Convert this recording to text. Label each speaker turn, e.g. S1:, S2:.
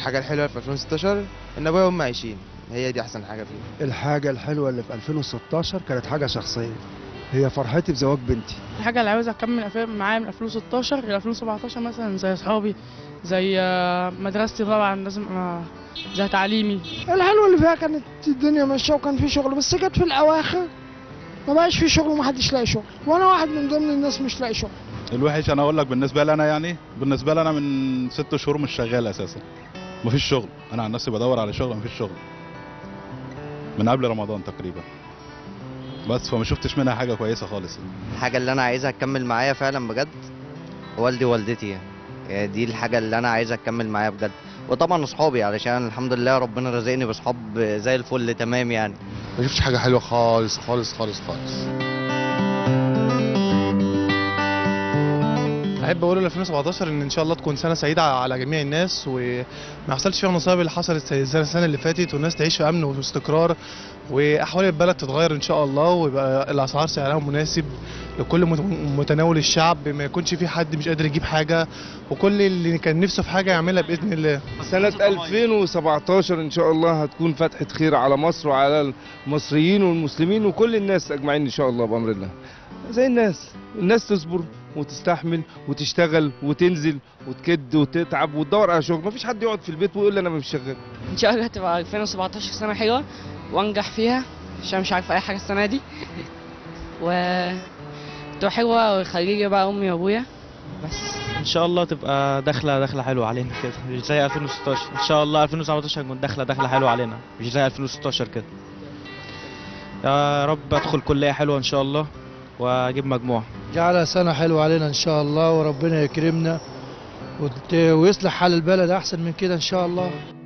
S1: الحاجة الحلوة في 2016 إن أبويا وأمي عايشين هي دي أحسن حاجة فيه
S2: الحاجة الحلوة اللي في 2016 كانت حاجة شخصية هي فرحتي بزواج بنتي
S3: الحاجة اللي عاوز أكمل أفلام معايا من 2016 ل 2017 مثلا زي أصحابي زي آه، مدرستي طبعا لازم آه، زي تعليمي
S4: الحلوة اللي فيها كانت الدنيا ماشية وكان في شغل بس جت في الأواخر ما بقاش في شغل ومحدش لاقي شغل وأنا واحد من ضمن الناس مش لاقي شغل
S5: الوحش انا اقول لك بالنسبه لي انا يعني بالنسبه لي انا من ست شهور مش شغال اساسا مفيش شغل انا عن نفسي بدور على شغل مفيش شغل من قبل رمضان تقريبا بس فما شفتش منها حاجه كويسه خالص
S6: الحاجة اللي أنا عايزها تكمل معايا فعلا بجد والدي ووالدتي يعني. يعني دي الحاجة اللي أنا عايزها تكمل معايا بجد وطبعا أصحابي علشان الحمد لله ربنا رزقني بأصحاب زي الفل تمام يعني
S7: ما شفتش حاجه حلوه خالص خالص خالص خالص
S8: احب اقول ل 2017 ان ان شاء الله تكون سنه سعيده على جميع الناس وما يحصلش فيها المصايب اللي حصلت زي السنه اللي فاتت والناس تعيش في امن واستقرار واحوال البلد تتغير ان شاء الله ويبقى الاسعار سعرها مناسب لكل مت- متناول الشعب ما يكونش في حد مش قادر يجيب حاجه وكل اللي كان نفسه في حاجه يعملها باذن الله
S9: سنة 2017 إن شاء الله هتكون فتحة خير على مصر وعلى المصريين والمسلمين وكل الناس أجمعين إن شاء الله بأمر الله زي الناس الناس تصبر وتستحمل وتشتغل وتنزل وتكد وتتعب وتدور على شغل مفيش حد يقعد في البيت ويقول لي أنا مش شغال
S3: إن شاء الله هتبقى 2017 سنة حلوة وأنجح فيها عشان مش عارف أي حاجة السنة دي و تبقى حلوة ويخلي لي بقى أمي وأبويا بس
S10: ان شاء الله تبقى داخله داخله حلوه علينا كده مش زي 2016 ان شاء الله 2017 هتكون داخله داخله حلوه علينا مش زي 2016 كده يا رب ادخل كليه حلوه ان شاء الله واجيب مجموع
S4: جعلها سنة حلوة علينا إن شاء الله وربنا يكرمنا وت- ويصلح حال البلد أحسن من كده إن شاء الله